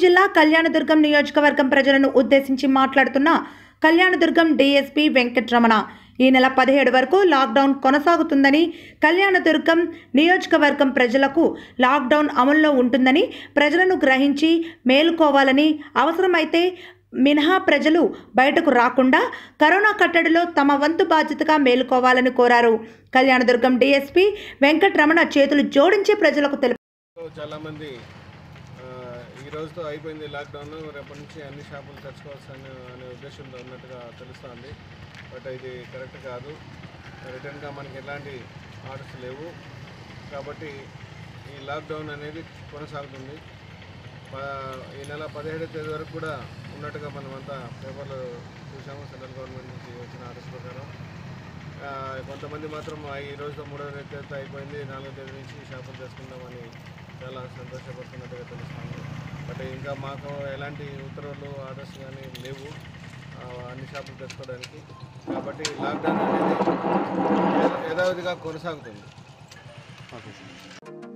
జిల్లా కళ్యాణదుర్గం నియోజకవర్గం ప్రజలను ఉద్దేశించి మాట్లాడుతున్న కళ్యాణదుర్గం డీఎస్పీ వెంకట్రమణ ఈ నెల పదిహేడు వరకు లాక్డౌన్ కొనసాగుతుందని కళ్యాణదుర్గం నియోజకవర్గం ప్రజలకు లాక్డౌన్ అమల్లో ఉంటుందని ప్రజలను గ్రహించి మేలుకోవాలని అవసరమైతే మినహా ప్రజలు బయటకు రాకుండా కరోనా కట్టడిలో తమ వంతు బాధ్యతగా మేలుకోవాలని కోరారు కళ్యాణదుర్గం డీఎస్పీ వెంకట్రమణ చేతులు జోడించి ప్రజలకు తెలిపారు సో చాలామంది ఆ, ఈ రోజుతో అయిపోయింది లాక్డౌన్ రేపటి నుంచి అన్ని షాపులు తెచ్చుకోవాల్సి అనే అనే ఉద్దేశంతో ఉన్నట్టుగా తెలుస్తుంది బట్ ఇది కరెక్ట్ కాదు రిటర్న్గా మనకి ఎలాంటి ఆర్డర్స్ లేవు కాబట్టి ఈ లాక్డౌన్ అనేది కొనసాగుతుంది ప- ఈ నెల పదిహేడవ తేదీ వరకు కూడా ఉన్నట్టుగా మనమంతా పేపర్లో చూసాము సెంట్రల్ గవర్నమెంట్ నుంచి వచ్చిన ఆర్డర్స్ ప్రకారం ఆ, కొంతమంది మాత్రం ఆ ఈ రోజుతో మూడవ తేదీ అయిపోయింది నాలుగో తేదీ నుంచి షాపులు చేసుకుందామని చాలా సంతోషపడుతున్నట్టుగా తెలుస్తుంది బట్ ఇంకా మాకు ఎలాంటి ఉత్తర్వులు ఆర్డర్స్ కానీ లేవు ఆ, అన్ని షాపులు తెచ్చుకోవడానికి కాబట్టి లాక్డౌన్ అనేది యథావిధిగా కొనసాగుతుంది ఓకే సార్